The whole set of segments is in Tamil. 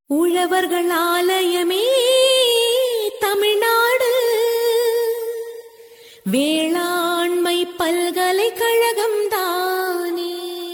உழவர்கள் ஆலயமே தமிழ்நாடு வேளாண்மை பல்கலைக்கழகம் தானே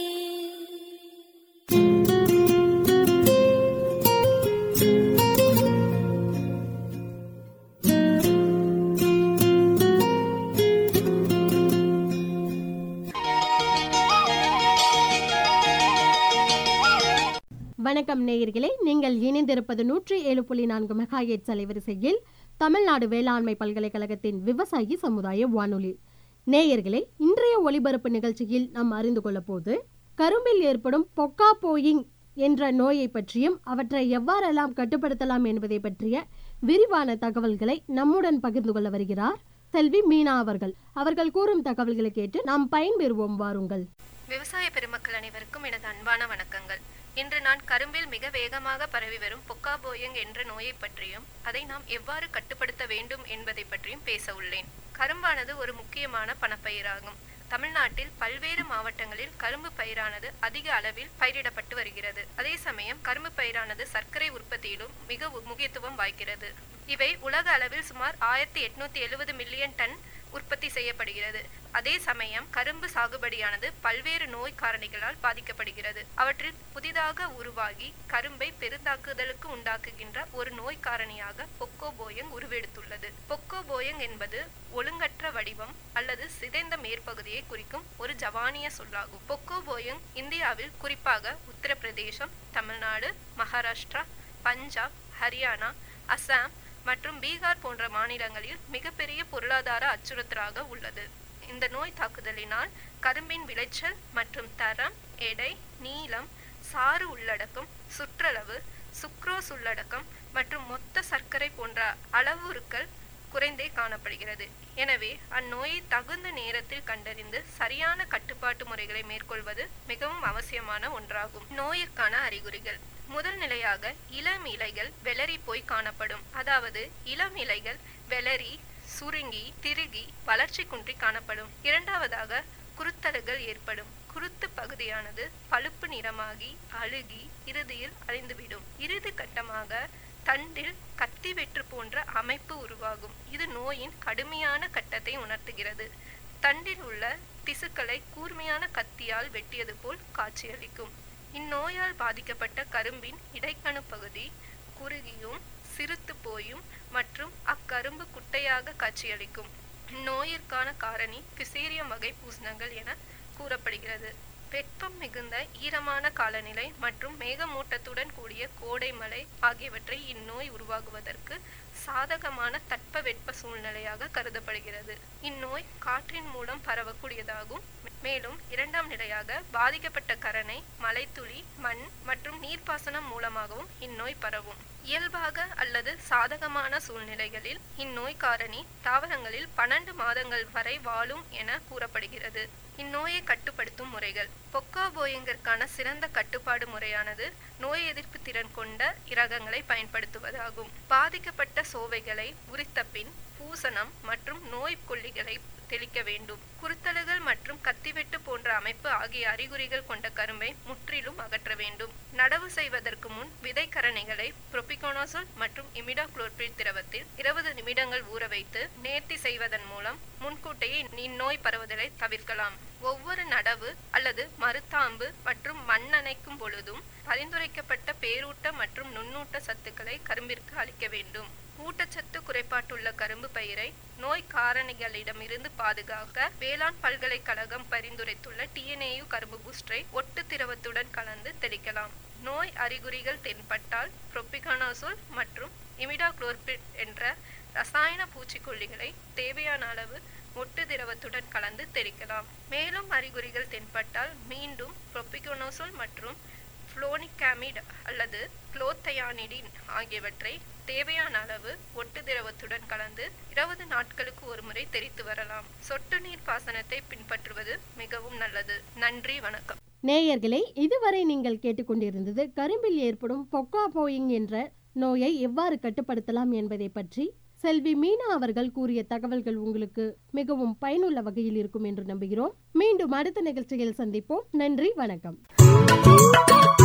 வணக்கம் நேயர்களே நீங்கள் இணைந்திருப்பது நூற்றி ஏழு புள்ளி நான்கு மெகாஹெட்ஸ் அலைவரிசையில் தமிழ்நாடு வேளாண்மை பல்கலைக்கழகத்தின் விவசாயி சமுதாய வானொலி நேயர்களே இன்றைய ஒளிபரப்பு நிகழ்ச்சியில் நாம் அறிந்து கொள்ள போது கரும்பில் ஏற்படும் பொக்கா போயிங் என்ற நோயை பற்றியும் அவற்றை எவ்வாறெல்லாம் கட்டுப்படுத்தலாம் என்பதை பற்றிய விரிவான தகவல்களை நம்முடன் பகிர்ந்து கொள்ள வருகிறார் செல்வி மீனா அவர்கள் அவர்கள் கூறும் தகவல்களை கேட்டு நாம் பயன்பெறுவோம் வாருங்கள் விவசாய பெருமக்கள் அனைவருக்கும் எனது அன்பான வணக்கங்கள் இன்று நான் கரும்பில் மிக வேகமாக பரவி வரும் பொக்காபோயங் என்ற நோயை பற்றியும் அதை நாம் எவ்வாறு கட்டுப்படுத்த வேண்டும் என்பதை பற்றியும் பேச உள்ளேன் கரும்பானது ஒரு முக்கியமான பணப்பயிராகும் தமிழ்நாட்டில் பல்வேறு மாவட்டங்களில் கரும்பு பயிரானது அதிக அளவில் பயிரிடப்பட்டு வருகிறது அதே சமயம் கரும்பு பயிரானது சர்க்கரை உற்பத்தியிலும் மிக உ- முக்கியத்துவம் வாய்க்கிறது இவை உலக அளவில் சுமார் ஆயிரத்தி எட்நூத்தி எழுபது மில்லியன் டன் உற்பத்தி செய்யப்படுகிறது அதே சமயம் கரும்பு சாகுபடியானது பல்வேறு நோய் காரணிகளால் பாதிக்கப்படுகிறது அவற்றில் புதிதாக உருவாகி கரும்பை பெருந்தாக்குதலுக்கு உண்டாக்குகின்ற ஒரு நோய் காரணியாக பொக்கோபோயங் உருவெடுத்துள்ளது பொக்கோபோயங் என்பது ஒழுங்கற்ற வடிவம் அல்லது சிதைந்த மேற்பகுதியை குறிக்கும் ஒரு ஜவானிய சொல்லாகும் பொக்கோபோயங் இந்தியாவில் குறிப்பாக உத்தரப்பிரதேசம் தமிழ்நாடு மகாராஷ்டிரா பஞ்சாப் ஹரியானா அசாம் மற்றும் பீகார் போன்ற மாநிலங்களில் மிகப்பெரிய பொருளாதார அச்சுறுத்தலாக உள்ளது இந்த நோய் தாக்குதலினால் கரும்பின் விளைச்சல் மற்றும் தரம் எடை நீளம் சாறு உள்ளடக்கம் சுற்றளவு சுக்ரோஸ் உள்ளடக்கம் மற்றும் மொத்த சர்க்கரை போன்ற அளவுருக்கள் குறைந்தே காணப்படுகிறது எனவே அந்நோயை தகுந்த நேரத்தில் கண்டறிந்து சரியான கட்டுப்பாட்டு முறைகளை மேற்கொள்வது மிகவும் அவசியமான ஒன்றாகும் நோயிற்கான அறிகுறிகள் முதல் நிலையாக இளம் இலைகள் வெளரி போய் காணப்படும் அதாவது இளம் இலைகள் வெளரி சுருங்கி திருகி வளர்ச்சி குன்றி காணப்படும் இரண்டாவதாக குருத்தலுகள் ஏற்படும் குருத்து பகுதியானது பழுப்பு நிறமாகி அழுகி இறுதியில் அழிந்துவிடும் இறுதி கட்டமாக தண்டில் கத்தி வெற்று போன்ற அமைப்பு உருவாகும் இது நோயின் கடுமையான கட்டத்தை உணர்த்துகிறது தண்டில் உள்ள திசுக்களை கூர்மையான கத்தியால் வெட்டியது போல் காட்சியளிக்கும் இந்நோயால் பாதிக்கப்பட்ட கரும்பின் இடைக்கணு பகுதி குறுகியும் சிறுத்து போயும் மற்றும் அக்கரும்பு குட்டையாக காட்சியளிக்கும் இந்நோயிற்கான காரணி பிசேரியம் வகை பூசணங்கள் என கூறப்படுகிறது வெப்பம் மிகுந்த ஈரமான காலநிலை மற்றும் மேகமூட்டத்துடன் கூடிய கோடை மழை ஆகியவற்றை இந்நோய் உருவாகுவதற்கு சாதகமான தட்பவெட்ப சூழ்நிலையாக கருதப்படுகிறது இந்நோய் காற்றின் மூலம் பரவக்கூடியதாகும் மேலும் இரண்டாம் நிலையாக பாதிக்கப்பட்ட கரணை மலைத்துளி மண் மற்றும் நீர்ப்பாசனம் மூலமாகவும் இந்நோய் பரவும் இயல்பாக அல்லது சாதகமான சூழ்நிலைகளில் இந்நோய் காரணி தாவரங்களில் பன்னெண்டு மாதங்கள் வரை வாழும் என கூறப்படுகிறது இந்நோயை கட்டுப்படுத்தும் முறைகள் பொக்காபோயிங்கிற்கான சிறந்த கட்டுப்பாடு முறையானது நோய் எதிர்ப்பு திறன் கொண்ட இரகங்களை பயன்படுத்துவதாகும் பாதிக்கப்பட்ட சோவைகளை உரித்த பின் பூசணம் மற்றும் நோய் கொல்லிகளை தெளிக்க வேண்டும் குருத்தலுகள் மற்றும் கத்திவெட்டு போன்ற அமைப்பு ஆகிய அறிகுறிகள் கொண்ட கரும்பை முற்றிலும் அகற்ற வேண்டும் நடவு செய்வதற்கு முன் விதைக்கரணைகளை புரோபிகோனாசோல் மற்றும் இமிடாக்ளோர்பிட் திரவத்தில் இருபது நிமிடங்கள் ஊற வைத்து நேர்த்தி செய்வதன் மூலம் முன்கூட்டியே இந்நோய் பரவுதலை தவிர்க்கலாம் ஒவ்வொரு நடவு அல்லது மருத்தாம்பு மற்றும் மண் அணைக்கும் பொழுதும் பரிந்துரைக்கப்பட்ட பேரூட்ட மற்றும் நுண்ணூட்ட சத்துக்களை கரும்பிற்கு அளிக்க வேண்டும் ஊட்டச்சத்து குறைபாட்டுள்ள கரும்பு பயிரை நோய் காரணிகளிடமிருந்து பாதுகாக்க வேளாண் பல்கலைக்கழகம் பரிந்துரைத்துள்ள டிஎன்ஏயு கரும்பு பூஸ்டரை ஒட்டு திரவத்துடன் கலந்து தெளிக்கலாம் நோய் அறிகுறிகள் தென்பட்டால் புரோபிகானாசோல் மற்றும் இமிடாக்ளோர்பிட் என்ற ரசாயன பூச்சிக்கொல்லிகளை தேவையான அளவு ஒட்டு திரவத்துடன் கலந்து தெளிக்கலாம் மேலும் அறிகுறிகள் தென்பட்டால் மீண்டும் புரோபிகோனோசோல் மற்றும் புளோனிகாமிட் அல்லது குளோத்தயானிடின் ஆகியவற்றை தேவையான அளவு ஒட்டு திரவத்துடன் கலந்து இருபது நாட்களுக்கு ஒருமுறை தெரித்து வரலாம் சொட்டு நீர் பாசனத்தை பின்பற்றுவது மிகவும் நல்லது நன்றி வணக்கம் நேயர்களே இதுவரை நீங்கள் கேட்டுக்கொண்டிருந்தது கரும்பில் ஏற்படும் பொக்கா போயிங் என்ற நோயை எவ்வாறு கட்டுப்படுத்தலாம் என்பதை பற்றி செல்வி மீனா அவர்கள் கூறிய தகவல்கள் உங்களுக்கு மிகவும் பயனுள்ள வகையில் இருக்கும் என்று நம்புகிறோம் மீண்டும் அடுத்த நிகழ்ச்சியில் சந்திப்போம் நன்றி வணக்கம்